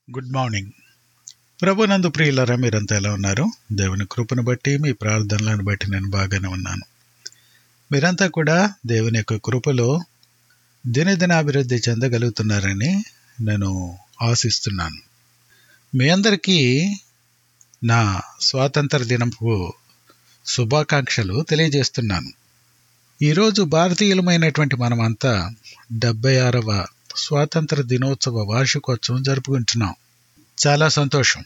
good morning ప్రభునందు ప్రియులరా మీరంతా ఎలా ఉన్నారు దేవుని కృపను బట్టి మీ ప్రార్థనలను బట్టి నేను బాగానే ఉన్నాను మీరంతా కూడా దేవుని యొక్క కృపలో దినదినాభివృద్ధి చెందగలుగుతున్నారని నేను ఆశిస్తున్నాను మీ అందరికీ నా స్వాతంత్ర దినపు శుభాకాంక్షలు తెలియజేస్తున్నాను ఈరోజు భారతీయులమైనటువంటి మనమంతా డెబ్బై ఆరవ స్వాతంత్ర దినోత్సవ వార్షికోత్సవం జరుపుకుంటున్నాం చాలా సంతోషం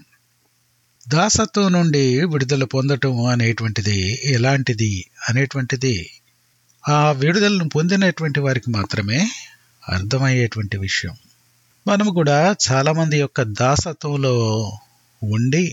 దాసత్వం నుండి విడుదల పొందటం అనేటువంటిది ఎలాంటిది అనేటువంటిది ఆ విడుదలను పొందినటువంటి వారికి మాత్రమే అర్థమయ్యేటువంటి విషయం మనము కూడా చాలామంది యొక్క దాసత్వంలో ఉండి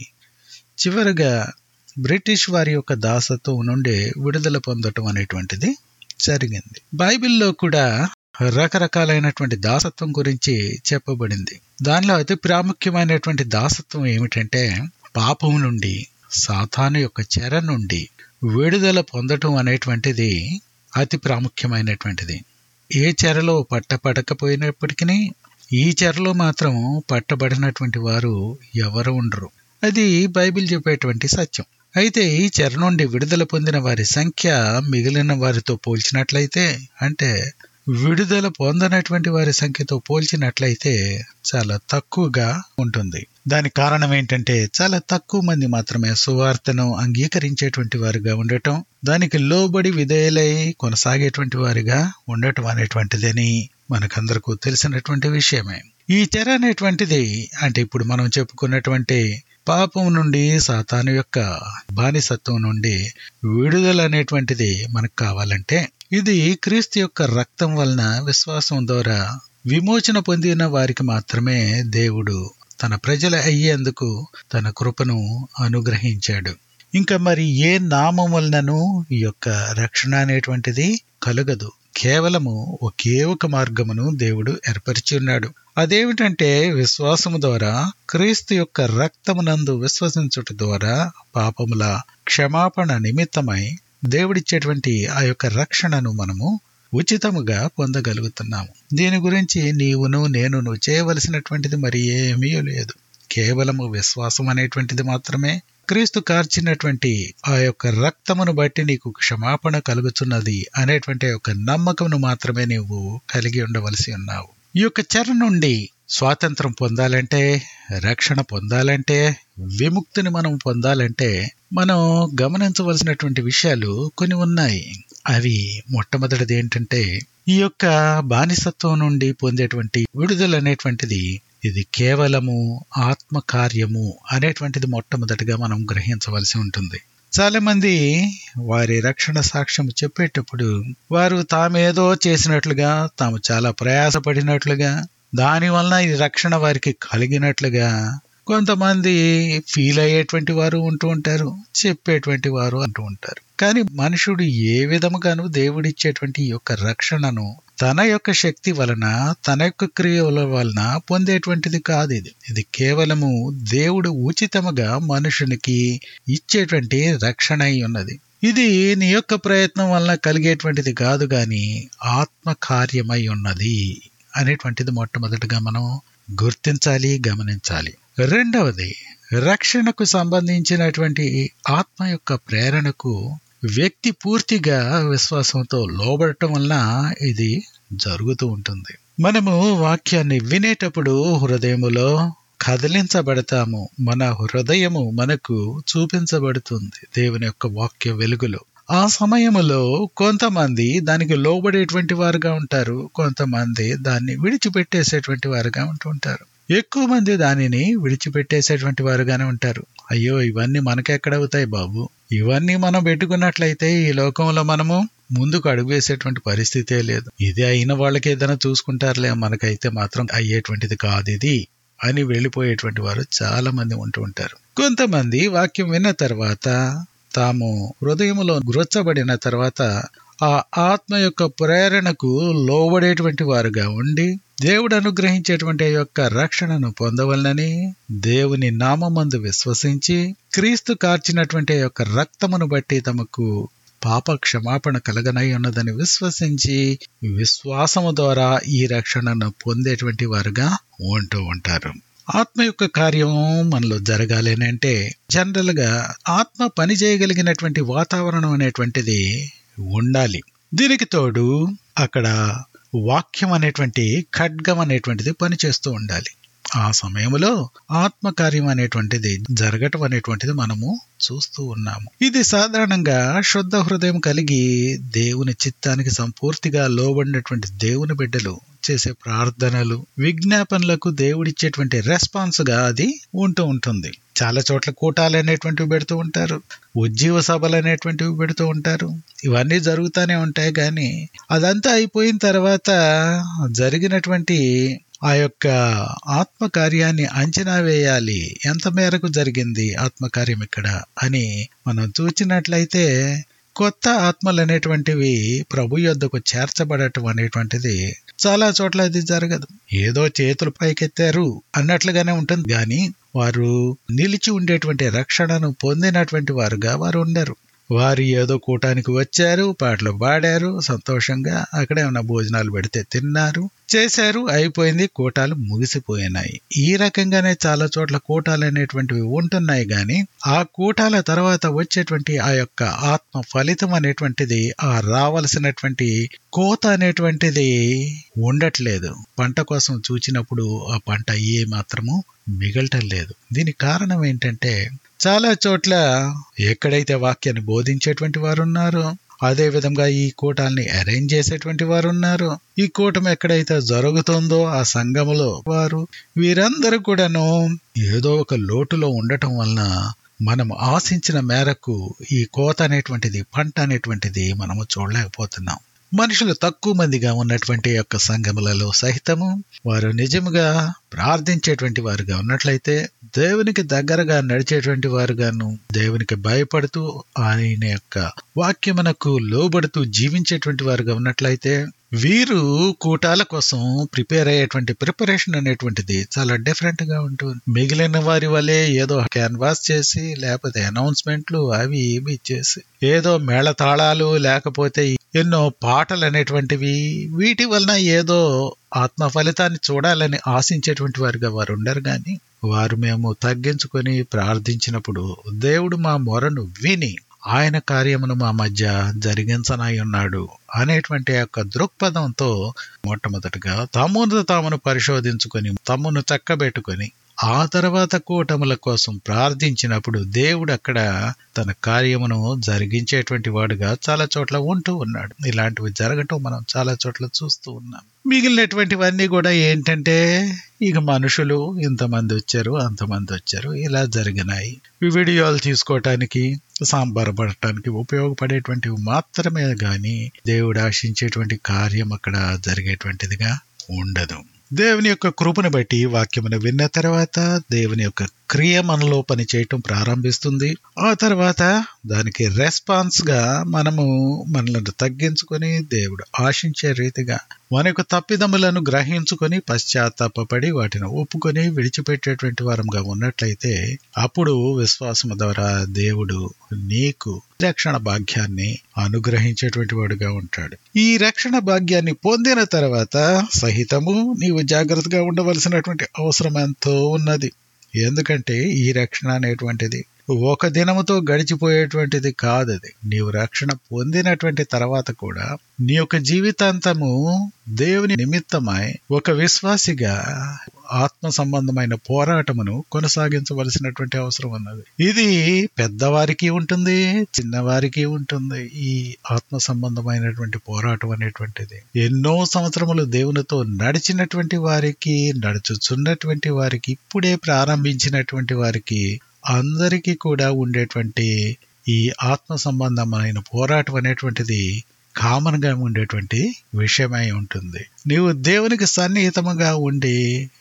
చివరిగా బ్రిటిష్ వారి యొక్క దాసత్వం నుండి విడుదల పొందటం అనేటువంటిది జరిగింది బైబిల్లో కూడా రకరకాలైనటువంటి దాసత్వం గురించి చెప్పబడింది దానిలో అతి ప్రాముఖ్యమైనటువంటి దాసత్వం ఏమిటంటే పాపం నుండి సాతాను యొక్క చెర నుండి విడుదల పొందటం అనేటువంటిది అతి ప్రాముఖ్యమైనటువంటిది ఏ చెరలో పట్టపడకపోయినప్పటికీ ఈ చెరలో మాత్రం పట్టబడినటువంటి వారు ఎవరు ఉండరు అది బైబిల్ చెప్పేటువంటి సత్యం అయితే ఈ చెర నుండి విడుదల పొందిన వారి సంఖ్య మిగిలిన వారితో పోల్చినట్లయితే అంటే విడుదల పొందనటువంటి వారి సంఖ్యతో పోల్చినట్లయితే చాలా తక్కువగా ఉంటుంది దానికి కారణం ఏంటంటే చాలా తక్కువ మంది మాత్రమే సువార్తను అంగీకరించేటువంటి వారిగా ఉండటం దానికి లోబడి విధేయులై కొనసాగేటువంటి వారిగా ఉండటం అనేటువంటిదని మనకందరకు తెలిసినటువంటి విషయమే ఈ చెర అనేటువంటిది అంటే ఇప్పుడు మనం చెప్పుకున్నటువంటి పాపం నుండి సాతాను యొక్క బానిసత్వం నుండి విడుదల అనేటువంటిది మనకు కావాలంటే ఇది క్రీస్తు యొక్క రక్తం వలన విశ్వాసం ద్వారా విమోచన పొందిన వారికి మాత్రమే దేవుడు తన ప్రజల అయ్యేందుకు తన కృపను అనుగ్రహించాడు ఇంకా మరి ఏ నామం వలనను ఈ యొక్క రక్షణ అనేటువంటిది కలగదు కేవలము ఒకే ఒక మార్గమును దేవుడు ఏర్పరిచి ఉన్నాడు అదేమిటంటే విశ్వాసము ద్వారా క్రీస్తు యొక్క రక్తమునందు విశ్వసించుట ద్వారా పాపముల క్షమాపణ నిమిత్తమై దేవుడిచ్చేటువంటి ఆ యొక్క రక్షణను మనము ఉచితముగా పొందగలుగుతున్నాము దీని గురించి నీవును నేనును చేయవలసినటువంటిది మరి ఏమీ లేదు కేవలము విశ్వాసం అనేటువంటిది మాత్రమే క్రీస్తు కార్చినటువంటి ఆ యొక్క రక్తమును బట్టి నీకు క్షమాపణ కలుగుతున్నది అనేటువంటి ఒక నమ్మకమును మాత్రమే నీవు కలిగి ఉండవలసి ఉన్నావు ఈ యొక్క చెర నుండి స్వాతంత్రం పొందాలంటే రక్షణ పొందాలంటే విముక్తిని మనం పొందాలంటే మనం గమనించవలసినటువంటి విషయాలు కొన్ని ఉన్నాయి అవి మొట్టమొదటిది ఏంటంటే ఈ యొక్క బానిసత్వం నుండి పొందేటువంటి విడుదల అనేటువంటిది ఇది కేవలము ఆత్మ కార్యము అనేటువంటిది మొట్టమొదటిగా మనం గ్రహించవలసి ఉంటుంది చాలా మంది వారి రక్షణ సాక్ష్యం చెప్పేటప్పుడు వారు తామేదో చేసినట్లుగా తాము చాలా ప్రయాసపడినట్లుగా దాని వలన ఈ రక్షణ వారికి కలిగినట్లుగా కొంతమంది ఫీల్ అయ్యేటువంటి వారు ఉంటూ ఉంటారు చెప్పేటువంటి వారు అంటూ ఉంటారు కానీ మనుషుడు ఏ విధముగాను దేవుడిచ్చేటువంటి ఈ యొక్క రక్షణను తన యొక్క శక్తి వలన తన యొక్క క్రియల వలన పొందేటువంటిది కాదు ఇది ఇది కేవలము దేవుడు ఉచితముగా మనుషునికి ఇచ్చేటువంటి రక్షణ అయి ఉన్నది ఇది నీ యొక్క ప్రయత్నం వలన కలిగేటువంటిది కాదు గాని ఆత్మ కార్యమై ఉన్నది అనేటువంటిది మొట్టమొదటిగా మనం గుర్తించాలి గమనించాలి రెండవది రక్షణకు సంబంధించినటువంటి ఆత్మ యొక్క ప్రేరణకు వ్యక్తి పూర్తిగా విశ్వాసంతో లోబడటం వలన ఇది జరుగుతూ ఉంటుంది మనము వాక్యాన్ని వినేటప్పుడు హృదయములో కదిలించబడతాము మన హృదయము మనకు చూపించబడుతుంది దేవుని యొక్క వాక్య వెలుగులో ఆ సమయములో కొంతమంది దానికి లోబడేటువంటి వారుగా ఉంటారు కొంతమంది దాన్ని విడిచిపెట్టేసేటువంటి వారుగా ఉంటుంటారు ఎక్కువ మంది దానిని విడిచిపెట్టేసేటువంటి వారుగానే ఉంటారు అయ్యో ఇవన్నీ మనకెక్కడవుతాయి బాబు ఇవన్నీ మనం పెట్టుకున్నట్లయితే ఈ లోకంలో మనము ముందుకు అడుగు వేసేటువంటి పరిస్థితే లేదు ఇది అయిన వాళ్ళకి ఏదైనా చూసుకుంటారులే మనకైతే మాత్రం అయ్యేటువంటిది కాదు ఇది అని వెళ్ళిపోయేటువంటి వారు చాలా మంది ఉంటూ ఉంటారు కొంతమంది వాక్యం విన్న తర్వాత తాము హృదయములో గురొచ్చబడిన తర్వాత ఆ ఆత్మ యొక్క ప్రేరణకు లోబడేటువంటి వారుగా ఉండి దేవుడు అనుగ్రహించేటువంటి యొక్క రక్షణను పొందవలనని దేవుని నామందు విశ్వసించి క్రీస్తు కార్చినటువంటి యొక్క రక్తమును బట్టి తమకు పాప క్షమాపణ కలగనై ఉన్నదని విశ్వసించి విశ్వాసము ద్వారా ఈ రక్షణను పొందేటువంటి వారుగా ఉంటూ ఉంటారు ఆత్మ యొక్క కార్యం మనలో జరగాలి అని అంటే జనరల్ గా ఆత్మ పని చేయగలిగినటువంటి వాతావరణం అనేటువంటిది ఉండాలి దీనికి తోడు అక్కడ వాక్యం అనేటువంటి ఖడ్గం అనేటువంటిది పనిచేస్తూ ఉండాలి ఆ సమయంలో ఆత్మకార్యం అనేటువంటిది జరగటం అనేటువంటిది మనము చూస్తూ ఉన్నాము ఇది సాధారణంగా శుద్ధ హృదయం కలిగి దేవుని చిత్తానికి సంపూర్తిగా లోబడినటువంటి దేవుని బిడ్డలు చేసే ప్రార్థనలు విజ్ఞాపనలకు దేవుడిచ్చేటువంటి రెస్పాన్స్ గా అది ఉంటూ ఉంటుంది చాలా చోట్ల కూటాలు అనేటువంటివి పెడుతూ ఉంటారు ఉజ్జీవ సభలు అనేటువంటివి పెడుతూ ఉంటారు ఇవన్నీ జరుగుతూనే ఉంటాయి కానీ అదంతా అయిపోయిన తర్వాత జరిగినటువంటి ఆ యొక్క ఆత్మకార్యాన్ని అంచనా వేయాలి ఎంత మేరకు జరిగింది ఆత్మకార్యం ఇక్కడ అని మనం చూచినట్లయితే కొత్త ఆత్మలు అనేటువంటివి ప్రభు యొద్దకు చేర్చబడటం అనేటువంటిది చాలా చోట్ల అది జరగదు ఏదో చేతులు పైకెత్తారు అన్నట్లుగానే ఉంటుంది కానీ వారు నిలిచి ఉండేటువంటి రక్షణను పొందినటువంటి వారుగా వారు ఉండరు వారు ఏదో కూటానికి వచ్చారు పాటలు పాడారు సంతోషంగా అక్కడే ఉన్న భోజనాలు పెడితే తిన్నారు చేశారు అయిపోయింది కూటాలు ముగిసిపోయినాయి ఈ రకంగానే చాలా చోట్ల కూటాలు అనేటువంటివి ఉంటున్నాయి గాని ఆ కూటాల తర్వాత వచ్చేటువంటి ఆ యొక్క ఆత్మ ఫలితం అనేటువంటిది ఆ రావలసినటువంటి కోత అనేటువంటిది ఉండట్లేదు పంట కోసం చూచినప్పుడు ఆ పంట ఏ మాత్రము మిగలటం లేదు దీనికి కారణం ఏంటంటే చాలా చోట్ల ఎక్కడైతే వాక్యాన్ని బోధించేటువంటి వారు ఉన్నారో అదే విధంగా ఈ కూటాల్ని అరేంజ్ చేసేటువంటి వారు ఉన్నారు ఈ కూటం ఎక్కడైతే జరుగుతుందో ఆ సంఘములో వారు వీరందరూ కూడాను ఏదో ఒక లోటులో ఉండటం వలన మనం ఆశించిన మేరకు ఈ కోత అనేటువంటిది పంట అనేటువంటిది మనము చూడలేకపోతున్నాం మనుషులు తక్కువ మందిగా ఉన్నటువంటి యొక్క సంఘములలో సహితము వారు నిజముగా ప్రార్థించేటువంటి వారుగా ఉన్నట్లయితే దేవునికి దగ్గరగా నడిచేటువంటి వారుగాను దేవునికి భయపడుతూ ఆయన యొక్క వాక్యమునకు లోబడుతూ జీవించేటువంటి వారుగా ఉన్నట్లయితే వీరు కూటాల కోసం ప్రిపేర్ అయ్యేటువంటి ప్రిపరేషన్ అనేటువంటిది చాలా డిఫరెంట్ గా ఉంటుంది మిగిలిన వారి వలె ఏదో క్యాన్వాస్ చేసి లేకపోతే అనౌన్స్మెంట్లు అవి ఇవి చేసి ఏదో మేళతాళాలు లేకపోతే ఎన్నో పాటలు అనేటువంటివి వీటి వలన ఏదో ఆత్మ ఫలితాన్ని చూడాలని ఆశించేటువంటి వారుగా వారు ఉండరు కానీ వారు మేము తగ్గించుకొని ప్రార్థించినప్పుడు దేవుడు మా మొరను విని ఆయన కార్యమును మా మధ్య జరిగించనై ఉన్నాడు అనేటువంటి యొక్క దృక్పథంతో మొట్టమొదటిగా తమను తామును పరిశోధించుకొని తమ్మును చక్కబెట్టుకొని ఆ తర్వాత కూటముల కోసం ప్రార్థించినప్పుడు దేవుడు అక్కడ తన కార్యమును జరిగించేటువంటి వాడుగా చాలా చోట్ల ఉంటూ ఉన్నాడు ఇలాంటివి జరగటం మనం చాలా చోట్ల చూస్తూ ఉన్నాం మిగిలినటువంటివన్నీ కూడా ఏంటంటే ఇక మనుషులు ఇంతమంది వచ్చారు అంతమంది వచ్చారు ఇలా జరిగినాయి ఈ వీడియోలు తీసుకోవటానికి సాంబారపడటానికి ఉపయోగపడేటువంటివి మాత్రమే గాని దేవుడు ఆశించేటువంటి కార్యం అక్కడ జరిగేటువంటిదిగా ఉండదు దేవుని యొక్క కృపను బట్టి వాక్యమును విన్న తర్వాత దేవుని యొక్క క్రియ మనలో పనిచేయటం ప్రారంభిస్తుంది ఆ తర్వాత దానికి రెస్పాన్స్ గా మనము మనలను తగ్గించుకొని దేవుడు ఆశించే రీతిగా మన యొక్క తప్పిదములను గ్రహించుకొని పశ్చాత్తాపడి వాటిని ఒప్పుకొని విడిచిపెట్టేటువంటి వారంగా ఉన్నట్లయితే అప్పుడు విశ్వాసము ద్వారా దేవుడు నీకు రక్షణ భాగ్యాన్ని అనుగ్రహించేటువంటి వాడుగా ఉంటాడు ఈ రక్షణ భాగ్యాన్ని పొందిన తర్వాత సహితము నీవు జాగ్రత్తగా ఉండవలసినటువంటి అవసరం ఎంతో ఉన్నది ఎందుకంటే ఈ రక్షణ అనేటువంటిది ఒక దినముతో గడిచిపోయేటువంటిది కాదు అది నీవు రక్షణ పొందినటువంటి తర్వాత కూడా నీ యొక్క జీవితాంతము దేవుని నిమిత్తమై ఒక విశ్వాసిగా ఆత్మ సంబంధమైన పోరాటమును కొనసాగించవలసినటువంటి అవసరం ఉన్నది ఇది పెద్దవారికి ఉంటుంది చిన్నవారికి ఉంటుంది ఈ ఆత్మ సంబంధమైనటువంటి పోరాటం అనేటువంటిది ఎన్నో సంవత్సరములు దేవునితో నడిచినటువంటి వారికి నడుచుచున్నటువంటి వారికి ఇప్పుడే ప్రారంభించినటువంటి వారికి అందరికీ కూడా ఉండేటువంటి ఈ ఆత్మ సంబంధమైన పోరాటం అనేటువంటిది కామన్ గా ఉండేటువంటి విషయమై ఉంటుంది నీవు దేవునికి సన్నిహితముగా ఉండి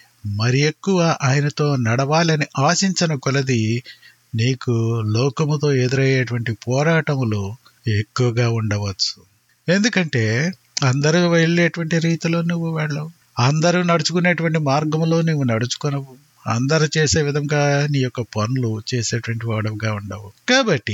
మరి ఎక్కువ ఆయనతో నడవాలని ఆశించిన కొలది నీకు లోకముతో ఎదురయ్యేటువంటి పోరాటములు ఎక్కువగా ఉండవచ్చు ఎందుకంటే అందరూ వెళ్ళేటువంటి రీతిలో నువ్వు వెళ్ళవు అందరూ నడుచుకునేటువంటి మార్గంలో నువ్వు నడుచుకొనవు అందరు చేసే విధంగా నీ యొక్క పనులు చేసేటువంటి వాడుగా ఉండవు కాబట్టి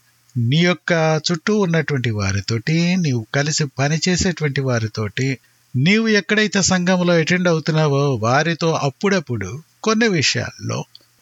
నీ యొక్క చుట్టూ ఉన్నటువంటి వారితోటి నీవు కలిసి పని చేసేటువంటి వారితోటి నీవు ఎక్కడైతే సంఘంలో అటెండ్ అవుతున్నావో వారితో అప్పుడప్పుడు కొన్ని విషయాల్లో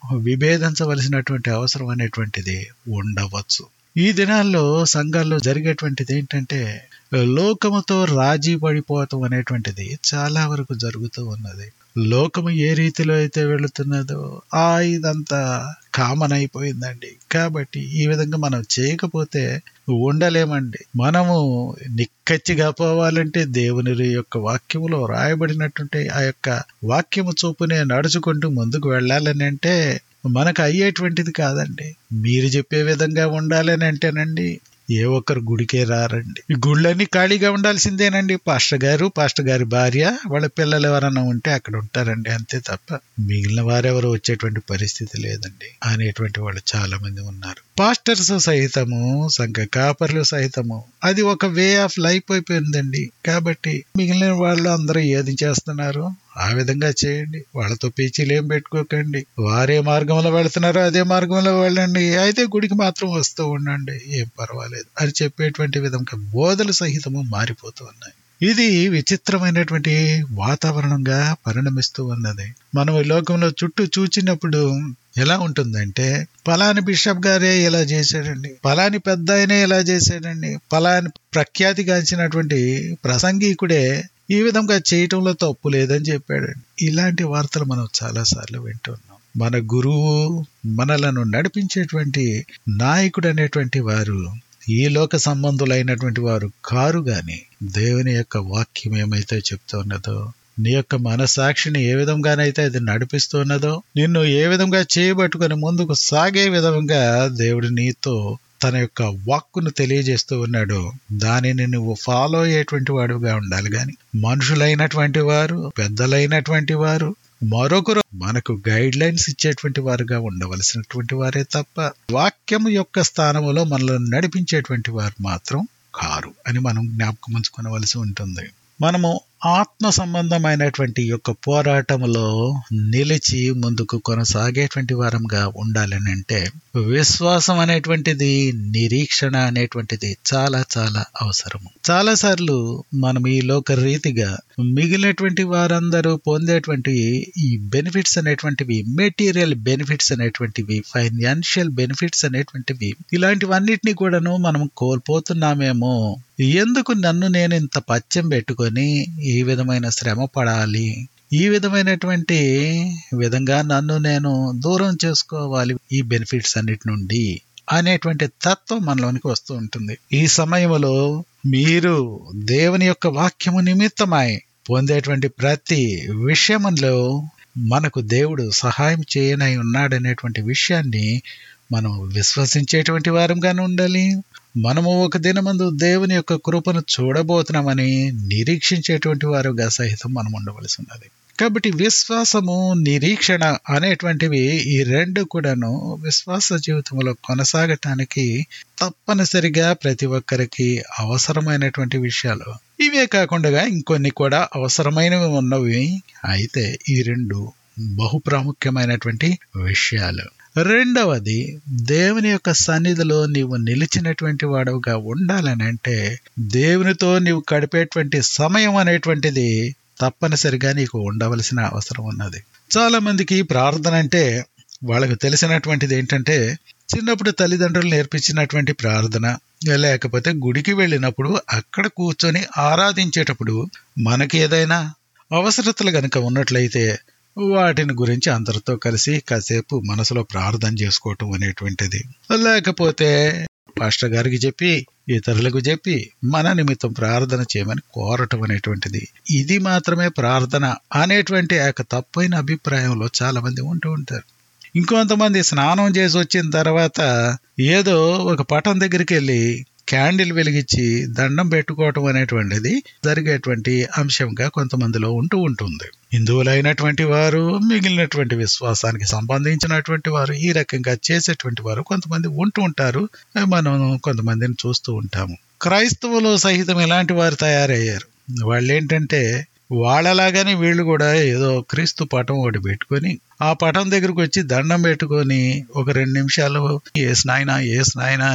విభేదించవలసినటువంటి అవసరం అనేటువంటిది ఉండవచ్చు ఈ దినాల్లో సంఘాల్లో జరిగేటువంటిది ఏంటంటే లోకముతో రాజీ పడిపోవటం అనేటువంటిది చాలా వరకు జరుగుతూ ఉన్నది లోకము ఏ రీతిలో అయితే వెళుతున్నదో ఆ ఇదంతా కామన్ అయిపోయిందండి కాబట్టి ఈ విధంగా మనం చేయకపోతే ఉండలేమండి మనము నిక్కచ్చిగా పోవాలంటే దేవుని యొక్క వాక్యములో రాయబడినటువంటి ఆ యొక్క వాక్యము చూపునే నడుచుకుంటూ ముందుకు వెళ్ళాలని అంటే మనకు అయ్యేటువంటిది కాదండి మీరు చెప్పే విధంగా ఉండాలని అంటేనండి ఏ ఒక్కరు గుడికే రారండి ఈ గుళ్ళన్నీ ఖాళీగా ఉండాల్సిందేనండి పాస్టర్ గారు పాస్టర్ గారి భార్య వాళ్ళ పిల్లలు ఎవరైనా ఉంటే అక్కడ ఉంటారండి అంతే తప్ప మిగిలిన వారెవరు వచ్చేటువంటి పరిస్థితి లేదండి అనేటువంటి వాళ్ళు చాలా మంది ఉన్నారు పాస్టర్స్ సహితము సంఘ కాపర్లు సహితము అది ఒక వే ఆఫ్ లైఫ్ అయిపోయిందండి కాబట్టి మిగిలిన వాళ్ళు అందరూ ఏది చేస్తున్నారు ఆ విధంగా చేయండి వాళ్ళతో పేచీలు ఏం పెట్టుకోకండి వారే మార్గంలో వెళుతున్నారో అదే మార్గంలో వెళ్ళండి అయితే గుడికి మాత్రం వస్తూ ఉండండి ఏం పర్వాలేదు అని చెప్పేటువంటి విధంగా బోధలు సహితము మారిపోతూ ఉన్నాయి ఇది విచిత్రమైనటువంటి వాతావరణంగా పరిణమిస్తూ ఉన్నది మనం ఈ లోకంలో చుట్టూ చూచినప్పుడు ఎలా ఉంటుందంటే పలాని బిషప్ గారే ఇలా చేశాడండి పలాని పెద్ద ఆయనే ఇలా చేశాడండి పలాని ప్రఖ్యాతిగాంచినటువంటి ప్రసంగికుడే ఈ విధంగా చేయటంలో తప్పు లేదని చెప్పాడండి ఇలాంటి వార్తలు మనం చాలా సార్లు వింటున్నాం మన గురువు మనలను నడిపించేటువంటి నాయకుడు అనేటువంటి వారు ఈ లోక సంబంధులైనటువంటి వారు కారు గాని దేవుని యొక్క వాక్యం ఏమైతే చెప్తున్నదో నీ యొక్క మనసాక్షిని ఏ విధంగానైతే అది నడిపిస్తున్నదో నిన్ను ఏ విధంగా చేయబట్టుకుని ముందుకు సాగే విధంగా దేవుడు నీతో తన యొక్క వాక్కును తెలియజేస్తూ ఉన్నాడు దానిని నువ్వు ఫాలో అయ్యేటువంటి వాడుగా ఉండాలి గాని మనుషులైనటువంటి వారు పెద్దలైనటువంటి వారు మరొకరు మనకు గైడ్ లైన్స్ ఇచ్చేటువంటి వారుగా ఉండవలసినటువంటి వారే తప్ప వాక్యము యొక్క స్థానములో మనల్ని నడిపించేటువంటి వారు మాత్రం కారు అని మనం జ్ఞాపకం ఉంచుకోవలసి ఉంటుంది మనము ఆత్మ సంబంధమైనటువంటి యొక్క పోరాటంలో నిలిచి ముందుకు కొనసాగేటువంటి వారంగా ఉండాలని అంటే విశ్వాసం అనేటువంటిది నిరీక్షణ అనేటువంటిది చాలా చాలా అవసరము చాలా సార్లు మనం ఈ లోక రీతిగా మిగిలినటువంటి వారందరూ పొందేటువంటి ఈ బెనిఫిట్స్ అనేటువంటివి మెటీరియల్ బెనిఫిట్స్ అనేటువంటివి ఫైనాన్షియల్ బెనిఫిట్స్ అనేటువంటివి ఇలాంటివన్నిటినీ కూడాను మనం కోల్పోతున్నామేమో ఎందుకు నన్ను నేను ఇంత పచ్చం పెట్టుకొని ఈ విధమైన శ్రమ పడాలి ఈ విధమైనటువంటి విధంగా నన్ను నేను దూరం చేసుకోవాలి ఈ బెనిఫిట్స్ అన్నిటి నుండి అనేటువంటి తత్వం మనలోనికి వస్తూ ఉంటుంది ఈ సమయంలో మీరు దేవుని యొక్క వాక్యము నిమిత్తమై పొందేటువంటి ప్రతి విషయములో మనకు దేవుడు సహాయం చేయనై ఉన్నాడనేటువంటి విషయాన్ని మనం విశ్వసించేటువంటి వారంగానే ఉండాలి మనము ఒక దినమందు దేవుని యొక్క కృపను చూడబోతున్నామని నిరీక్షించేటువంటి వారుగా సహితం మనం ఉండవలసి ఉన్నది కాబట్టి విశ్వాసము నిరీక్షణ అనేటువంటివి ఈ రెండు కూడాను విశ్వాస జీవితంలో కొనసాగటానికి తప్పనిసరిగా ప్రతి ఒక్కరికి అవసరమైనటువంటి విషయాలు ఇవే కాకుండా ఇంకొన్ని కూడా అవసరమైనవి ఉన్నవి అయితే ఈ రెండు బహు ప్రాముఖ్యమైనటువంటి విషయాలు రెండవది దేవుని యొక్క సన్నిధిలో నీవు నిలిచినటువంటి వాడుగా ఉండాలని అంటే దేవునితో నీవు గడిపేటువంటి సమయం అనేటువంటిది తప్పనిసరిగా నీకు ఉండవలసిన అవసరం ఉన్నది చాలా మందికి ప్రార్థన అంటే వాళ్ళకు తెలిసినటువంటిది ఏంటంటే చిన్నప్పుడు తల్లిదండ్రులు నేర్పించినటువంటి ప్రార్థన లేకపోతే గుడికి వెళ్ళినప్పుడు అక్కడ కూర్చొని ఆరాధించేటప్పుడు మనకి ఏదైనా అవసరతలు గనుక ఉన్నట్లయితే వాటిని గురించి అందరితో కలిసి కాసేపు మనసులో ప్రార్థన చేసుకోవటం అనేటువంటిది లేకపోతే పాస్టర్ గారికి చెప్పి ఇతరులకు చెప్పి మన నిమిత్తం ప్రార్థన చేయమని కోరటం అనేటువంటిది ఇది మాత్రమే ప్రార్థన అనేటువంటి ఆ తప్పైన అభిప్రాయంలో చాలా మంది ఉంటూ ఉంటారు ఇంకొంతమంది స్నానం చేసి వచ్చిన తర్వాత ఏదో ఒక పటం దగ్గరికి వెళ్ళి క్యాండిల్ వెలిగించి దండం పెట్టుకోవటం అనేటువంటిది జరిగేటువంటి అంశంగా కొంతమందిలో ఉంటూ ఉంటుంది హిందువులైనటువంటి వారు మిగిలినటువంటి విశ్వాసానికి సంబంధించినటువంటి వారు ఈ రకంగా చేసేటువంటి వారు కొంతమంది ఉంటూ ఉంటారు మనం కొంతమందిని చూస్తూ ఉంటాము క్రైస్తవులు సహితం ఇలాంటి వారు తయారయ్యారు వాళ్ళు ఏంటంటే వాళ్ళలాగానే వీళ్ళు కూడా ఏదో క్రీస్తు పటం ఒకటి పెట్టుకొని ఆ పటం దగ్గరకు వచ్చి దండం పెట్టుకొని ఒక రెండు నిమిషాలు ఏ స్నాయన ఏ స్నాయన అని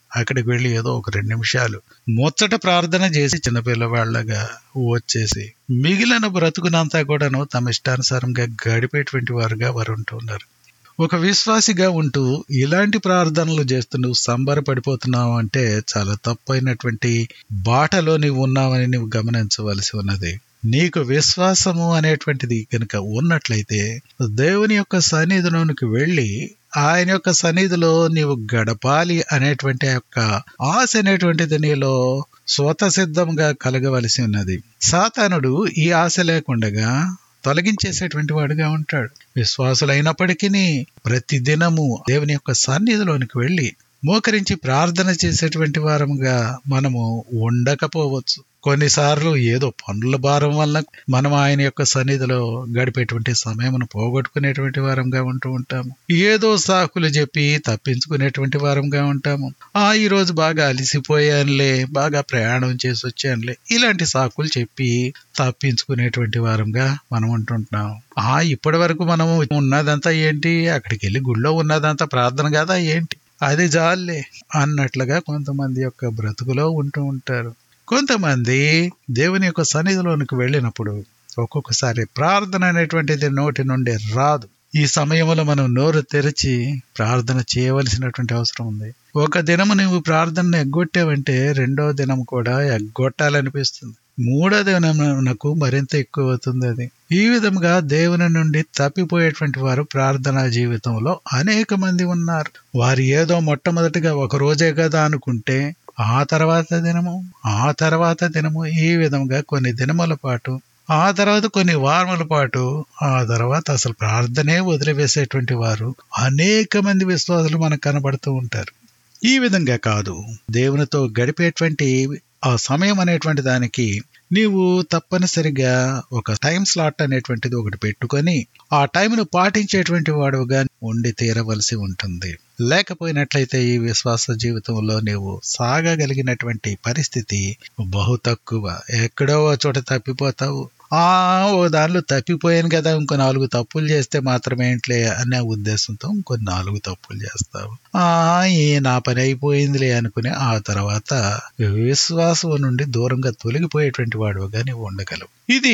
అక్కడికి వెళ్ళి ఏదో ఒక రెండు నిమిషాలు ముచ్చట ప్రార్థన చేసి చిన్నపిల్లవాళ్లగా వచ్చేసి మిగిలిన బ్రతుకునంతా కూడాను తమ ఇష్టానుసారంగా గడిపేటువంటి వారుగా వారు ఉంటున్నారు ఒక విశ్వాసిగా ఉంటూ ఇలాంటి ప్రార్థనలు చేస్తూ నువ్వు సంబరపడిపోతున్నావు అంటే చాలా తప్పైనటువంటి బాటలో నీవు ఉన్నావని నువ్వు గమనించవలసి ఉన్నది నీకు విశ్వాసము అనేటువంటిది కనుక ఉన్నట్లయితే దేవుని యొక్క సన్నిధిలోనికి వెళ్ళి ఆయన యొక్క సన్నిధిలో నీవు గడపాలి అనేటువంటి ఆ యొక్క ఆశ అనేటువంటిది నీలో స్వతసిద్ధంగా కలగవలసి ఉన్నది సాతానుడు ఈ ఆశ లేకుండగా తొలగించేసేటువంటి వాడుగా ఉంటాడు విశ్వాసులైనప్పటికీ ప్రతి దినము దేవుని యొక్క సన్నిధిలోనికి వెళ్ళి మోకరించి ప్రార్థన చేసేటువంటి వారముగా మనము ఉండకపోవచ్చు కొన్నిసార్లు ఏదో పనుల భారం వల్ల మనం ఆయన యొక్క సన్నిధిలో గడిపేటువంటి సమయమును పోగొట్టుకునేటువంటి వారంగా ఉంటూ ఉంటాము ఏదో సాకులు చెప్పి తప్పించుకునేటువంటి వారంగా ఉంటాము ఆ ఈ రోజు బాగా అలిసిపోయానులే బాగా ప్రయాణం చేసి వచ్చానులే ఇలాంటి సాకులు చెప్పి తప్పించుకునేటువంటి వారంగా మనం ఉంటుంటాం ఆ ఇప్పటి వరకు మనము ఉన్నదంతా ఏంటి అక్కడికి వెళ్ళి గుళ్ళో ఉన్నదంతా ప్రార్థన కదా ఏంటి అది జాలే అన్నట్లుగా కొంతమంది యొక్క బ్రతుకులో ఉంటూ ఉంటారు కొంతమంది దేవుని యొక్క సన్నిధిలోనికి వెళ్ళినప్పుడు ఒక్కొక్కసారి ప్రార్థన అనేటువంటిది నోటి నుండి రాదు ఈ సమయంలో మనం నోరు తెరిచి ప్రార్థన చేయవలసినటువంటి అవసరం ఉంది ఒక దినము నువ్వు ప్రార్థనను ఎగ్గొట్టావంటే రెండో దినం కూడా ఎగ్గొట్టాలనిపిస్తుంది మూడో దినమునకు మరింత ఎక్కువ అవుతుంది అది ఈ విధంగా దేవుని నుండి తప్పిపోయేటువంటి వారు ప్రార్థనా జీవితంలో అనేక మంది ఉన్నారు వారు ఏదో మొట్టమొదటిగా ఒక రోజే కదా అనుకుంటే ఆ తర్వాత దినము ఆ తర్వాత దినము ఈ విధంగా కొన్ని దినముల పాటు ఆ తర్వాత కొన్ని వారముల పాటు ఆ తర్వాత అసలు ప్రార్థనే వదిలివేసేటువంటి వారు అనేక మంది విశ్వాసులు మనకు కనబడుతూ ఉంటారు ఈ విధంగా కాదు దేవునితో గడిపేటువంటి ఆ సమయం అనేటువంటి దానికి నీవు తప్పనిసరిగా ఒక టైం స్లాట్ అనేటువంటిది ఒకటి పెట్టుకొని ఆ టైంను పాటించేటువంటి వాడుగా ఉండి తీరవలసి ఉంటుంది లేకపోయినట్లయితే ఈ విశ్వాస జీవితంలో నీవు సాగగలిగినటువంటి పరిస్థితి బహు తక్కువ ఎక్కడో ఓ చోట తప్పిపోతావు ఆ ఓ దానిలో తప్పిపోయాను కదా ఇంకో నాలుగు తప్పులు చేస్తే మాత్రమే ఏంట్లే అనే ఉద్దేశంతో ఇంకో నాలుగు తప్పులు చేస్తావు ఆ ఈ నా పని అయిపోయిందిలే అనుకుని ఆ తర్వాత విశ్వాసం నుండి దూరంగా తొలగిపోయేటువంటి వాడుగా నీవు ఉండగలవు ఇది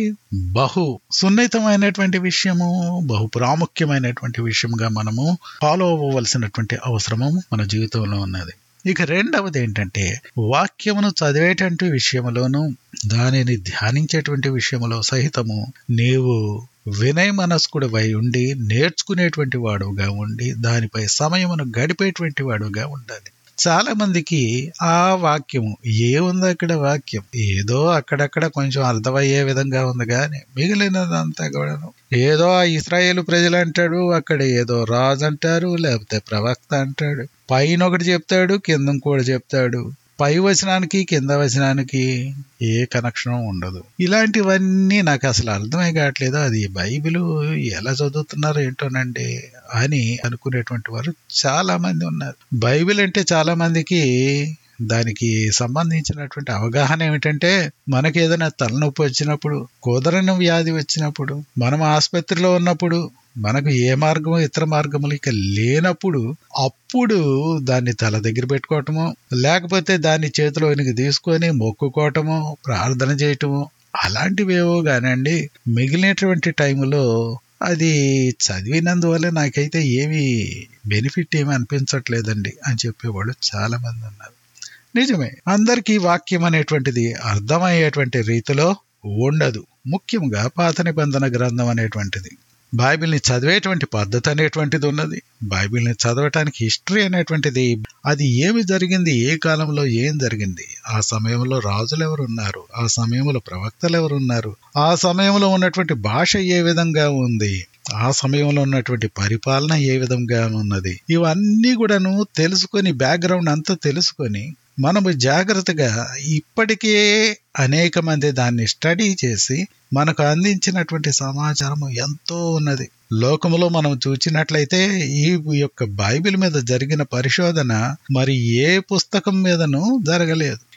బహు సున్నితమైనటువంటి విషయము బహు ప్రాముఖ్యమైనటువంటి విషయంగా మనము ఫాలో అవ్వవలసినటువంటి అవసరము మన జీవితంలో ఉన్నది ఇక రెండవది ఏంటంటే వాక్యమును చదివేటువంటి విషయంలోనూ దానిని ధ్యానించేటువంటి విషయంలో సహితము నీవు వినయ మనస్కుడు వై ఉండి నేర్చుకునేటువంటి వాడుగా ఉండి దానిపై సమయమును గడిపేటువంటి వాడుగా ఉండాలి చాలా మందికి ఆ వాక్యము ఏముంది అక్కడ వాక్యం ఏదో అక్కడక్కడ కొంచెం అర్థమయ్యే విధంగా ఉంది కానీ మిగిలినదంతా కూడాను ఏదో ఆ ఇస్రాయేల్ ప్రజలు అంటాడు అక్కడ ఏదో రాజు అంటారు లేకపోతే ప్రవక్త అంటాడు పైన ఒకటి చెప్తాడు కింద కూడా చెప్తాడు పై వచనానికి కింద వచనానికి ఏ కనెక్షన్ ఉండదు ఇలాంటివన్నీ నాకు అసలు అర్థమే కావట్లేదు అది బైబిల్ ఎలా చదువుతున్నారో ఏంటోనండి అని అనుకునేటువంటి వారు చాలా మంది ఉన్నారు బైబిల్ అంటే చాలా మందికి దానికి సంబంధించినటువంటి అవగాహన ఏమిటంటే మనకి ఏదైనా తలనొప్పి వచ్చినప్పుడు కుదరని వ్యాధి వచ్చినప్పుడు మనం ఆసుపత్రిలో ఉన్నప్పుడు మనకు ఏ మార్గము ఇతర మార్గములు ఇక లేనప్పుడు అప్పుడు దాన్ని తల దగ్గర పెట్టుకోవటము లేకపోతే దాన్ని చేతిలోనికి తీసుకొని మొక్కుకోవటము ప్రార్థన చేయటము అలాంటివేవో కానండి మిగిలినటువంటి టైంలో అది చదివినందువల్ల నాకైతే ఏమి బెనిఫిట్ ఏమి అనిపించట్లేదండి అని చెప్పేవాళ్ళు చాలా మంది ఉన్నారు నిజమే అందరికీ వాక్యం అనేటువంటిది అర్థమయ్యేటువంటి రీతిలో ఉండదు ముఖ్యంగా పాత నిబంధన గ్రంథం అనేటువంటిది బైబిల్ని చదివేటువంటి పద్ధతి అనేటువంటిది ఉన్నది బైబిల్ని చదవటానికి హిస్టరీ అనేటువంటిది అది ఏమి జరిగింది ఏ కాలంలో ఏం జరిగింది ఆ సమయంలో రాజులు ఎవరు ఉన్నారు ఆ సమయంలో ప్రవక్తలు ఎవరు ఉన్నారు ఆ సమయంలో ఉన్నటువంటి భాష ఏ విధంగా ఉంది ఆ సమయంలో ఉన్నటువంటి పరిపాలన ఏ విధంగా ఉన్నది ఇవన్నీ కూడాను తెలుసుకొని బ్యాక్గ్రౌండ్ అంతా తెలుసుకొని మనము జాగ్రత్తగా ఇప్పటికే అనేక మంది దాన్ని స్టడీ చేసి మనకు అందించినటువంటి సమాచారం ఎంతో ఉన్నది లోకములో మనం చూచినట్లయితే ఈ యొక్క బైబిల్ మీద జరిగిన పరిశోధన మరి ఏ పుస్తకం మీదను జరగలేదు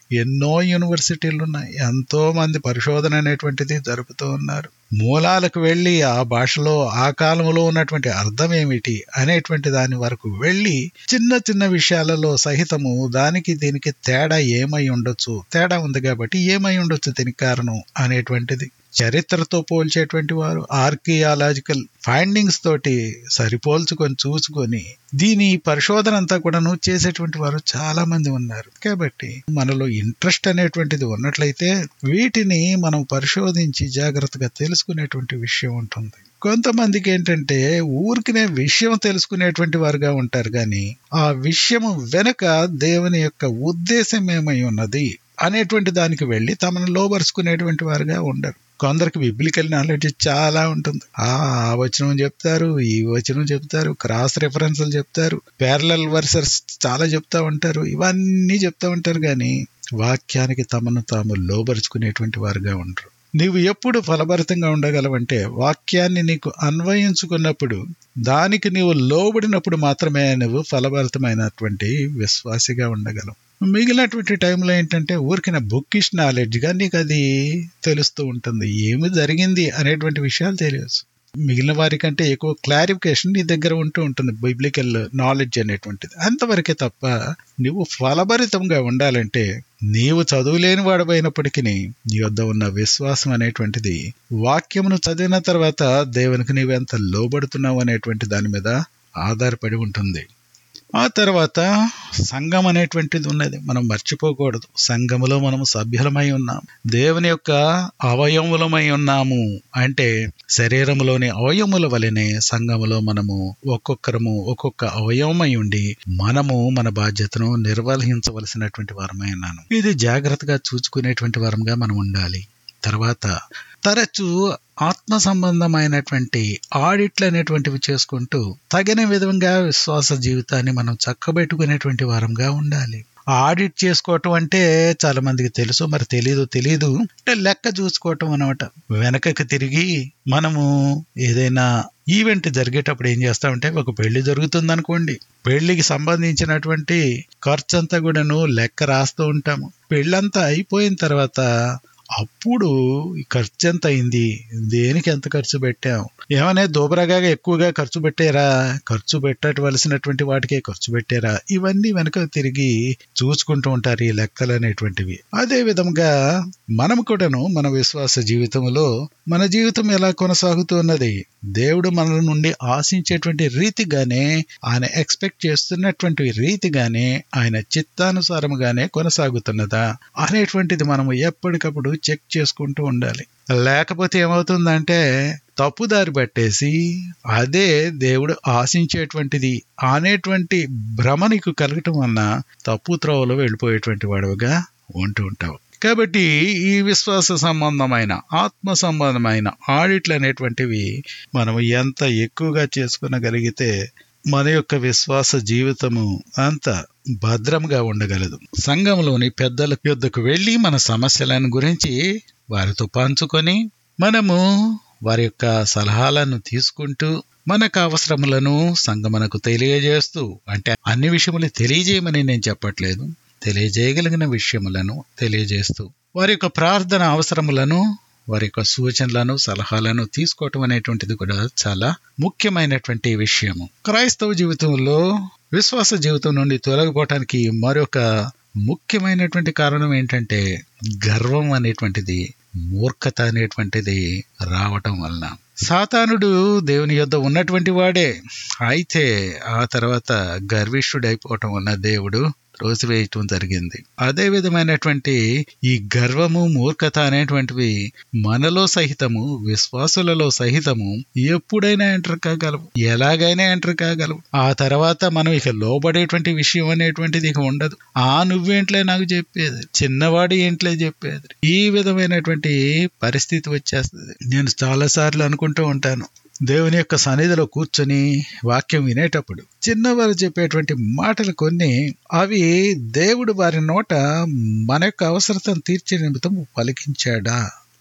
ఎన్నో యూనివర్సిటీలు ఉన్నాయి ఎంతో మంది పరిశోధన అనేటువంటిది జరుపుతూ ఉన్నారు మూలాలకు వెళ్ళి ఆ భాషలో ఆ కాలంలో ఉన్నటువంటి అర్థం ఏమిటి అనేటువంటి దాని వరకు వెళ్ళి చిన్న చిన్న విషయాలలో సహితము దానికి దీనికి తేడా ఏమై ఉండొచ్చు తేడా ఉంది కాబట్టి ఏమై ఉండొచ్చు దీనికి కారణం అనేటువంటిది చరిత్రతో పోల్చేటువంటి వారు ఆర్కియాలజికల్ ఫైండింగ్స్ తోటి సరిపోల్చుకొని చూసుకొని దీని పరిశోధన అంతా కూడాను చేసేటువంటి వారు చాలా మంది ఉన్నారు కాబట్టి మనలో ఇంట్రెస్ట్ అనేటువంటిది ఉన్నట్లయితే వీటిని మనం పరిశోధించి జాగ్రత్తగా తెలుసుకునేటువంటి విషయం ఉంటుంది కొంతమందికి ఏంటంటే ఊరికినే విషయం తెలుసుకునేటువంటి వారుగా ఉంటారు కానీ ఆ విషయం వెనుక దేవుని యొక్క ఉద్దేశం ఏమై ఉన్నది అనేటువంటి దానికి వెళ్ళి తమను లోబరుచుకునేటువంటి వారుగా ఉండరు కొందరికి బిబ్లికల్ నాలెడ్జ్ చాలా ఉంటుంది ఆ వచనం చెప్తారు ఈ వచనం చెప్తారు క్రాస్ రెఫరెన్స్లు చెప్తారు ప్యారలల్ వర్సెస్ చాలా చెప్తా ఉంటారు ఇవన్నీ చెప్తా ఉంటారు కానీ వాక్యానికి తమను తాము లోబరుచుకునేటువంటి వారుగా ఉండరు నీవు ఎప్పుడు ఫలభరితంగా ఉండగలవంటే వాక్యాన్ని నీకు అన్వయించుకున్నప్పుడు దానికి నీవు లోబడినప్పుడు మాత్రమే నువ్వు ఫలభరితమైనటువంటి విశ్వాసిగా ఉండగలవు మిగిలినటువంటి టైంలో ఏంటంటే ఊరికిన బుక్కిష్ నాలెడ్జ్గా నీకు అది తెలుస్తూ ఉంటుంది ఏమి జరిగింది అనేటువంటి విషయాలు తెలియచ్చు మిగిలిన వారికంటే ఎక్కువ క్లారిఫికేషన్ నీ దగ్గర ఉంటూ ఉంటుంది బైబ్లికల్ నాలెడ్జ్ అనేటువంటిది అంతవరకే తప్ప నువ్వు ఫలభరితంగా ఉండాలంటే నీవు చదువులేని వాడమైనప్పటికీ నీ వద్ద ఉన్న విశ్వాసం అనేటువంటిది వాక్యమును చదివిన తర్వాత దేవునికి నీవు ఎంత లోబడుతున్నావు అనేటువంటి దాని మీద ఆధారపడి ఉంటుంది ఆ తర్వాత సంఘం అనేటువంటిది ఉన్నది మనం మర్చిపోకూడదు సంఘములో మనం సభ్యులమై ఉన్నాం దేవుని యొక్క అవయములమై ఉన్నాము అంటే శరీరంలోని అవయముల వలనే సంఘములో మనము ఒక్కొక్కరము ఒక్కొక్క అవయవమై ఉండి మనము మన బాధ్యతను నిర్వహించవలసినటువంటి వారమై ఉన్నాను ఇది జాగ్రత్తగా చూసుకునేటువంటి వారంగా మనం ఉండాలి తర్వాత తరచూ ఆత్మ సంబంధమైనటువంటి ఆడిట్లు అనేటువంటివి చేసుకుంటూ తగిన విధంగా విశ్వాస జీవితాన్ని మనం చక్కబెట్టుకునేటువంటి వారంగా ఉండాలి ఆడిట్ చేసుకోవటం అంటే చాలా మందికి తెలుసు మరి తెలీదు తెలీదు అంటే లెక్క చూసుకోవటం అనమాట వెనకకి తిరిగి మనము ఏదైనా ఈవెంట్ జరిగేటప్పుడు ఏం చేస్తామంటే ఒక పెళ్లి జరుగుతుంది అనుకోండి పెళ్లికి సంబంధించినటువంటి ఖర్చు అంతా కూడాను లెక్క రాస్తూ ఉంటాము పెళ్ళంతా అయిపోయిన తర్వాత అప్పుడు ఈ ఖర్చు ఎంత అయింది దేనికి ఎంత ఖర్చు పెట్టాం ఏమనే దూబరగా ఎక్కువగా ఖర్చు పెట్టారా ఖర్చు పెట్టవలసినటువంటి వాటికే ఖర్చు పెట్టారా ఇవన్నీ వెనక తిరిగి చూసుకుంటూ ఉంటారు ఈ లెక్కలు అనేటువంటివి అదే విధంగా మనం కూడాను మన విశ్వాస జీవితంలో మన జీవితం ఎలా కొనసాగుతున్నది దేవుడు మన నుండి ఆశించేటువంటి రీతిగానే ఆయన ఎక్స్పెక్ట్ చేస్తున్నటువంటి రీతిగానే ఆయన చిత్తానుసారముగానే కొనసాగుతున్నదా అనేటువంటిది మనము ఎప్పటికప్పుడు చెక్ చేసుకుంటూ ఉండాలి లేకపోతే ఏమవుతుందంటే తప్పుదారి పట్టేసి అదే దేవుడు ఆశించేటువంటిది అనేటువంటి భ్రమ నీకు కలగటం వలన తప్పు త్రోవలో వెళ్ళిపోయేటువంటి వాడుగా ఉంటూ ఉంటావు కాబట్టి ఈ విశ్వాస సంబంధమైన ఆత్మ సంబంధమైన ఆడిట్లు అనేటువంటివి మనం ఎంత ఎక్కువగా చేసుకునగలిగితే మన యొక్క విశ్వాస జీవితము అంత భద్రంగా ఉండగలదు సంఘంలోని పెద్దల యొద్దకు వెళ్ళి మన సమస్యలను గురించి వారితో పంచుకొని మనము వారి యొక్క సలహాలను తీసుకుంటూ మనకు అవసరములను సంగమనకు తెలియజేస్తూ అంటే అన్ని విషయములు తెలియజేయమని నేను చెప్పట్లేదు తెలియజేయగలిగిన విషయములను తెలియజేస్తూ వారి యొక్క ప్రార్థన అవసరములను వారి యొక్క సూచనలను సలహాలను తీసుకోవటం అనేటువంటిది కూడా చాలా ముఖ్యమైనటువంటి విషయము క్రైస్తవ జీవితంలో విశ్వాస జీవితం నుండి తొలగిపోవటానికి మరొక ముఖ్యమైనటువంటి కారణం ఏంటంటే గర్వం అనేటువంటిది మూర్ఖత అనేటువంటిది రావటం వలన సాతానుడు దేవుని యొద్ద ఉన్నటువంటి వాడే అయితే ఆ తర్వాత గర్విష్ఠుడైపోవటం వలన దేవుడు త్రోసివేయటం జరిగింది అదే విధమైనటువంటి ఈ గర్వము మూర్ఖత అనేటువంటివి మనలో సహితము విశ్వాసులలో సహితము ఎప్పుడైనా ఎంటర్ కాగలవు ఎలాగైనా ఎంటర్ కాగలవు ఆ తర్వాత మనం ఇక లోబడేటువంటి విషయం అనేటువంటిది ఇక ఉండదు ఆ నువ్వేంట్లే నాకు చెప్పేది చిన్నవాడు ఏంట్లే చెప్పేది ఈ విధమైనటువంటి పరిస్థితి వచ్చేస్తుంది నేను చాలా సార్లు అనుకుంటూ ఉంటాను దేవుని యొక్క సన్నిధిలో కూర్చొని వాక్యం వినేటప్పుడు చిన్నవారు చెప్పేటువంటి మాటలు కొన్ని అవి దేవుడు వారి నోట మన యొక్క అవసరతను తీర్చే నిమిత్తం పలికించాడా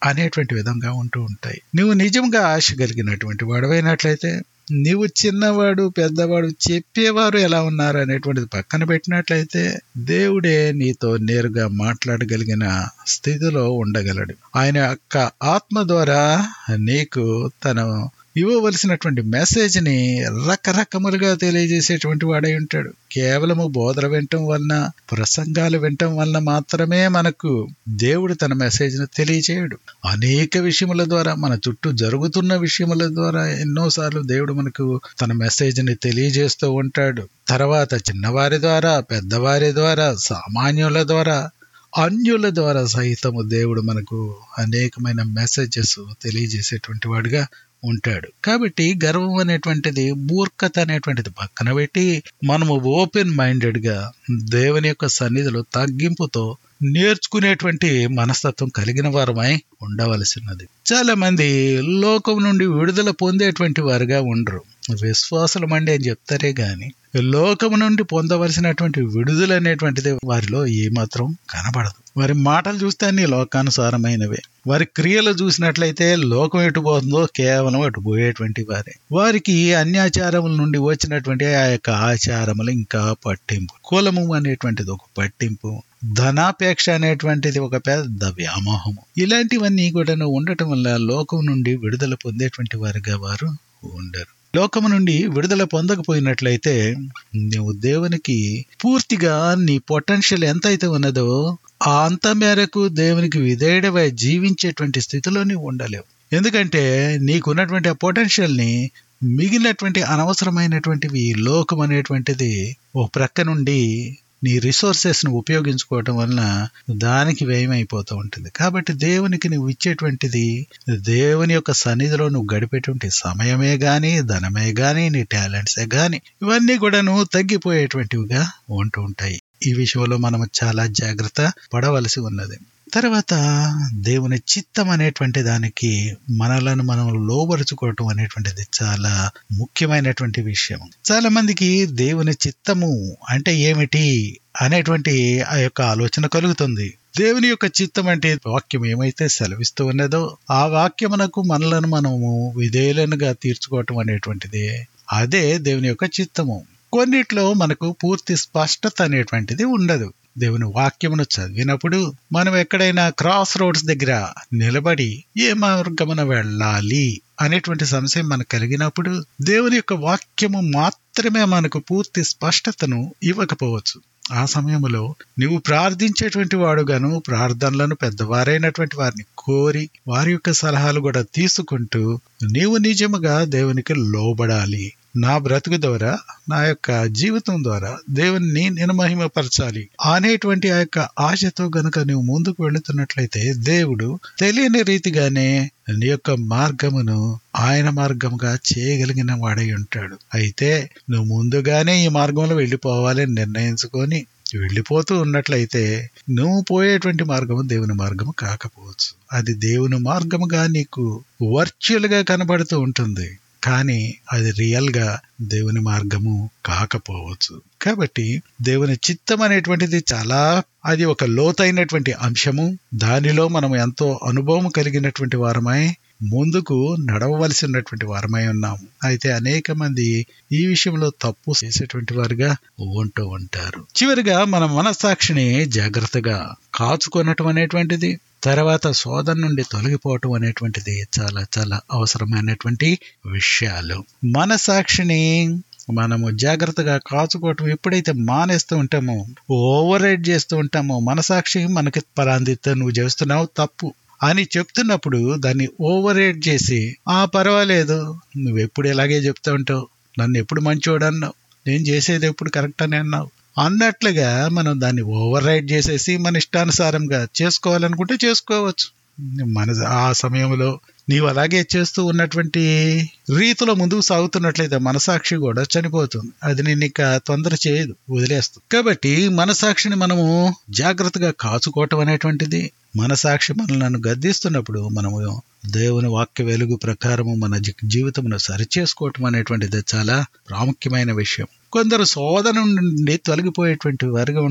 అనేటువంటి విధంగా ఉంటూ ఉంటాయి నువ్వు నిజంగా ఆశ కలిగినటువంటి వాడవైనట్లయితే నీవు చిన్నవాడు పెద్దవాడు చెప్పేవారు ఎలా ఉన్నారు అనేటువంటిది పక్కన పెట్టినట్లయితే దేవుడే నీతో నేరుగా మాట్లాడగలిగిన స్థితిలో ఉండగలడు ఆయన యొక్క ఆత్మ ద్వారా నీకు తన ఇవ్వవలసినటువంటి మెసేజ్ ని రకరకములుగా తెలియజేసేటువంటి వాడై ఉంటాడు కేవలము బోధన వినటం వలన ప్రసంగాలు వినటం వలన మాత్రమే మనకు దేవుడు తన మెసేజ్ ను తెలియచేయడు అనేక విషయముల ద్వారా మన చుట్టూ జరుగుతున్న విషయముల ద్వారా ఎన్నోసార్లు దేవుడు మనకు తన మెసేజ్ ని తెలియజేస్తూ ఉంటాడు తర్వాత చిన్నవారి ద్వారా పెద్దవారి ద్వారా సామాన్యుల ద్వారా అన్యుల ద్వారా సహితము దేవుడు మనకు అనేకమైన మెసేజెస్ తెలియజేసేటువంటి వాడుగా ఉంటాడు కాబట్టి గర్వం అనేటువంటిది మూర్ఖత అనేటువంటిది పక్కన పెట్టి మనము ఓపెన్ మైండెడ్ గా దేవుని యొక్క సన్నిధిలో తగ్గింపుతో నేర్చుకునేటువంటి మనస్తత్వం కలిగిన వారమై ఉండవలసినది చాలా మంది లోకం నుండి విడుదల పొందేటువంటి వారుగా ఉండరు విశ్వాసులం అండి అని చెప్తారే గాని లోకము నుండి పొందవలసినటువంటి విడుదల అనేటువంటిది వారిలో ఏమాత్రం కనబడదు వారి మాటలు చూస్తే అన్ని లోకానుసారమైనవే వారి క్రియలు చూసినట్లయితే లోకం ఎటు పోతుందో కేవలం అటు పోయేటువంటి వారే వారికి అన్యాచారముల నుండి వచ్చినటువంటి ఆ యొక్క ఆచారములు ఇంకా పట్టింపు కులము అనేటువంటిది ఒక పట్టింపు ధనాపేక్ష అనేటువంటిది ఒక పెద్ద వ్యామోహము ఇలాంటివన్నీ కూడా ఉండటం వల్ల లోకం నుండి విడుదల పొందేటువంటి వారుగా వారు ఉండరు లోకము నుండి విడుదల పొందకపోయినట్లయితే నువ్వు దేవునికి పూర్తిగా నీ పొటెన్షియల్ ఎంతైతే ఉన్నదో ఆ అంత మేరకు దేవునికి విధేయుడవై జీవించేటువంటి స్థితిలో నీవు ఉండలేవు ఎందుకంటే నీకున్నటువంటి ఆ పొటెన్షియల్ ని మిగిలినటువంటి అనవసరమైనటువంటివి లోకం అనేటువంటిది ఓ ప్రక్క నుండి నీ రిసోర్సెస్ ను ఉపయోగించుకోవటం వలన దానికి వ్యయమైపోతూ ఉంటుంది కాబట్టి దేవునికి నువ్వు ఇచ్చేటువంటిది దేవుని యొక్క సన్నిధిలో నువ్వు గడిపేటువంటి సమయమే గాని ధనమే గాని నీ టాలెంట్సే గాని ఇవన్నీ కూడా నువ్వు తగ్గిపోయేటువంటివిగా ఉంటూ ఉంటాయి ఈ విషయంలో మనం చాలా జాగ్రత్త పడవలసి ఉన్నది తర్వాత దేవుని చిత్తం అనేటువంటి దానికి మనలను మనం లోబరుచుకోవటం అనేటువంటిది చాలా ముఖ్యమైనటువంటి విషయం చాలా మందికి దేవుని చిత్తము అంటే ఏమిటి అనేటువంటి ఆ యొక్క ఆలోచన కలుగుతుంది దేవుని యొక్క చిత్తం అంటే వాక్యం ఏమైతే సెలవిస్తూ ఉన్నదో ఆ వాక్యమునకు మనలను మనము విధేయులనుగా తీర్చుకోవటం అనేటువంటిది అదే దేవుని యొక్క చిత్తము కొన్నిట్లో మనకు పూర్తి స్పష్టత అనేటువంటిది ఉండదు దేవుని వాక్యమును చదివినప్పుడు మనం ఎక్కడైనా క్రాస్ రోడ్స్ దగ్గర నిలబడి ఏ మార్గమున వెళ్ళాలి అనేటువంటి సంశయం మనకు కలిగినప్పుడు దేవుని యొక్క వాక్యము మాత్రమే మనకు పూర్తి స్పష్టతను ఇవ్వకపోవచ్చు ఆ సమయంలో నువ్వు ప్రార్థించేటువంటి వాడుగాను ప్రార్థనలను పెద్దవారైనటువంటి వారిని కోరి వారి యొక్క సలహాలు కూడా తీసుకుంటూ నీవు నిజముగా దేవునికి లోబడాలి నా బ్రతుకు ద్వారా నా యొక్క జీవితం ద్వారా దేవుని నేను మహిమపరచాలి అనేటువంటి ఆ యొక్క ఆశతో గనుక నువ్వు ముందుకు వెళుతున్నట్లయితే దేవుడు తెలియని రీతిగానే నీ యొక్క మార్గమును ఆయన మార్గముగా చేయగలిగిన వాడై ఉంటాడు అయితే నువ్వు ముందుగానే ఈ మార్గంలో వెళ్ళిపోవాలని నిర్ణయించుకొని వెళ్ళిపోతూ ఉన్నట్లయితే నువ్వు పోయేటువంటి మార్గము దేవుని మార్గము కాకపోవచ్చు అది దేవుని మార్గముగా నీకు వర్చువల్ గా కనబడుతూ ఉంటుంది కానీ అది రియల్ గా దేవుని మార్గము కాకపోవచ్చు కాబట్టి దేవుని చిత్తం అనేటువంటిది చాలా అది ఒక లోతైనటువంటి అంశము దానిలో మనం ఎంతో అనుభవం కలిగినటువంటి వారమై ముందుకు నడవవలసినటువంటి వారమై ఉన్నాము అయితే అనేక మంది ఈ విషయంలో తప్పు చేసేటువంటి వారుగా ఉంటూ ఉంటారు చివరిగా మన మనస్సాక్షిని జాగ్రత్తగా కాచుకోనటం అనేటువంటిది తర్వాత శోధన నుండి తొలగిపోవటం అనేటువంటిది చాలా చాలా అవసరమైనటువంటి విషయాలు మనసాక్షిని మనము జాగ్రత్తగా కాచుకోవటం ఎప్పుడైతే మానేస్తూ ఉంటామో ఓవర్ రైడ్ చేస్తూ ఉంటామో మనసాక్షి మనకి పరాందిత నువ్వు చేస్తున్నావు తప్పు అని చెప్తున్నప్పుడు దాన్ని ఓవర్ రేట్ చేసి ఆ పర్వాలేదు నువ్వు ఎప్పుడు ఇలాగే చెప్తా ఉంటావు నన్ను ఎప్పుడు మంచోడు అన్నావు నేను చేసేది ఎప్పుడు కరెక్ట్ అని అన్నావు అన్నట్లుగా మనం దాన్ని ఓవర్ రైడ్ చేసేసి మన ఇష్టానుసారంగా చేసుకోవాలనుకుంటే చేసుకోవచ్చు మన ఆ సమయంలో నీవు అలాగే చేస్తూ ఉన్నటువంటి రీతిలో ముందుకు సాగుతున్నట్లయితే మనసాక్షి కూడా చనిపోతుంది అది నేను ఇక తొందర చేయదు వదిలేస్తుంది కాబట్టి మనసాక్షిని మనము జాగ్రత్తగా కాచుకోవటం అనేటువంటిది మనసాక్షి మనలను గద్దిస్తున్నప్పుడు మనము దేవుని వాక్య వెలుగు ప్రకారము మన జీవితమును సరిచేసుకోవటం అనేటువంటిది చాలా ప్రాముఖ్యమైన విషయం కొందరు శోధన నుండి తొలగిపోయేటువంటి వారుగా ఉండరు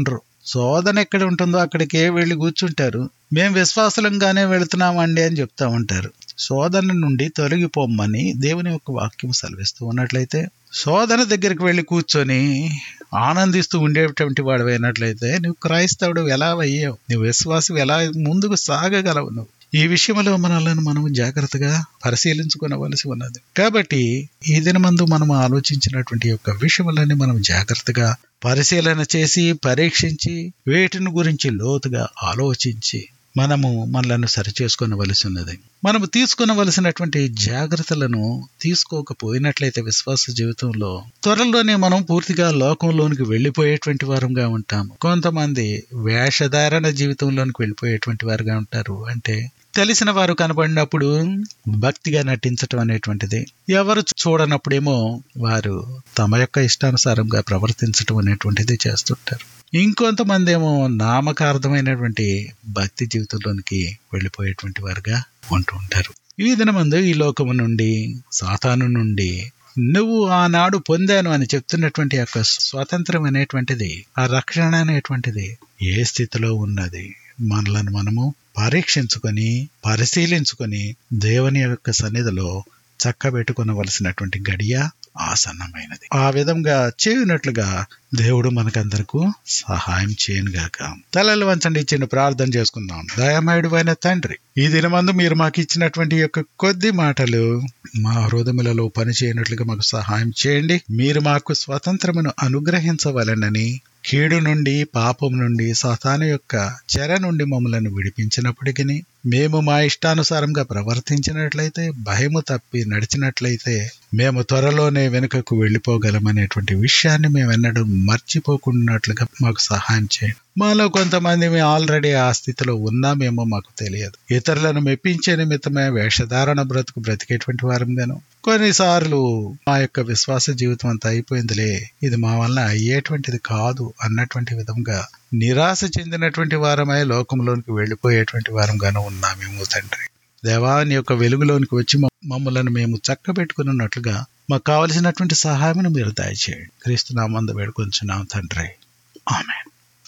శోధన ఎక్కడ ఉంటుందో అక్కడికే వెళ్ళి కూర్చుంటారు మేం విశ్వాసలంగానే వెళుతున్నామండి అని చెప్తా ఉంటారు శోధన నుండి తొలగిపోమ్మని దేవుని యొక్క వాక్యం సెలవిస్తూ ఉన్నట్లయితే శోధన దగ్గరికి వెళ్ళి కూర్చొని ఆనందిస్తూ ఉండేటువంటి వాడు అయినట్లయితే నువ్వు క్రైస్తవుడు ఎలా అయ్యావు నువ్వు విశ్వాసం ఎలా ముందుకు సాగగలవు నువ్వు ఈ విషయంలో మనల్ని మనం జాగ్రత్తగా పరిశీలించుకోవలసి ఉన్నది కాబట్టి ఈ దినమందు మనం ఆలోచించినటువంటి యొక్క విషయములన్నీ మనం జాగ్రత్తగా పరిశీలన చేసి పరీక్షించి వీటిని గురించి లోతుగా ఆలోచించి మనము మనలను సరిచేసుకొనవలసి ఉన్నది మనము తీసుకునవలసినటువంటి జాగ్రత్తలను తీసుకోకపోయినట్లయితే విశ్వాస జీవితంలో త్వరలోనే మనం పూర్తిగా లోకంలోనికి వెళ్ళిపోయేటువంటి వారంగా ఉంటాము కొంతమంది వేషధారణ జీవితంలోనికి వెళ్ళిపోయేటువంటి వారుగా ఉంటారు అంటే తెలిసిన వారు కనబడినప్పుడు భక్తిగా నటించటం అనేటువంటిది ఎవరు చూడనప్పుడేమో వారు తమ యొక్క ఇష్టానుసారంగా ప్రవర్తించటం అనేటువంటిది చేస్తుంటారు ఇంకొంతమంది ఏమో నామకార్థమైనటువంటి భక్తి జీవితంలోనికి వెళ్ళిపోయేటువంటి వారుగా ఉంటూ ఉంటారు ఈ దినమందు ఈ లోకము నుండి సాతాను నుండి నువ్వు ఆనాడు పొందాను అని చెప్తున్నటువంటి యొక్క స్వాతంత్రం అనేటువంటిది ఆ రక్షణ అనేటువంటిది ఏ స్థితిలో ఉన్నది మనలను మనము పరీక్షించుకొని పరిశీలించుకొని దేవుని యొక్క సన్నిధిలో చక్కబెట్టుకునవలసినటువంటి గడియ ఆసన్నమైనది ఆ విధంగా చేయునట్లుగా దేవుడు మనకందరకు సహాయం చేయనుగాక తలలు వంచండి చిన్న ప్రార్థన చేసుకుందాం దయమయుడు అయిన తండ్రి ఈ దినమందు మీరు మాకు ఇచ్చినటువంటి యొక్క కొద్ది మాటలు మా హృదయములలో పనిచేయనట్లుగా మాకు సహాయం చేయండి మీరు మాకు స్వతంత్రమును అనుగ్రహించవలనని కీడు నుండి పాపం నుండి సాతాను యొక్క చెర నుండి మమ్మలను విడిపించినప్పటికీ మేము మా ఇష్టానుసారంగా ప్రవర్తించినట్లయితే భయము తప్పి నడిచినట్లయితే మేము త్వరలోనే వెనుకకు వెళ్ళిపోగలమనేటువంటి విషయాన్ని మేము ఎన్నడూ మర్చిపోకున్నట్లుగా మాకు సహాయం చేయండి మాలో కొంతమంది మేము ఆల్రెడీ ఆ స్థితిలో ఉన్నామేమో మాకు తెలియదు ఇతరులను మెప్పించే నిమిత్తమే వేషధారణ బ్రతుకు బ్రతికేటువంటి వారంగాను కొన్నిసార్లు మా యొక్క విశ్వాస జీవితం అంతా అయిపోయిందిలే ఇది మా వల్ల అయ్యేటువంటిది కాదు అన్నటువంటి విధంగా నిరాశ చెందినటువంటి వారమై లోకంలోనికి వెళ్ళిపోయేటువంటి వారంగాను ఉన్నామేమో తండ్రి దేవాని యొక్క వెలుగులోనికి వచ్చి మమ్మలను మేము చక్కబెట్టుకున్నట్లుగా మాకు కావలసినటువంటి సహాయం మీరు దయచేయండి క్రీస్తు నామందు వేడుకొంచున్నాం తండ్రి ఆమె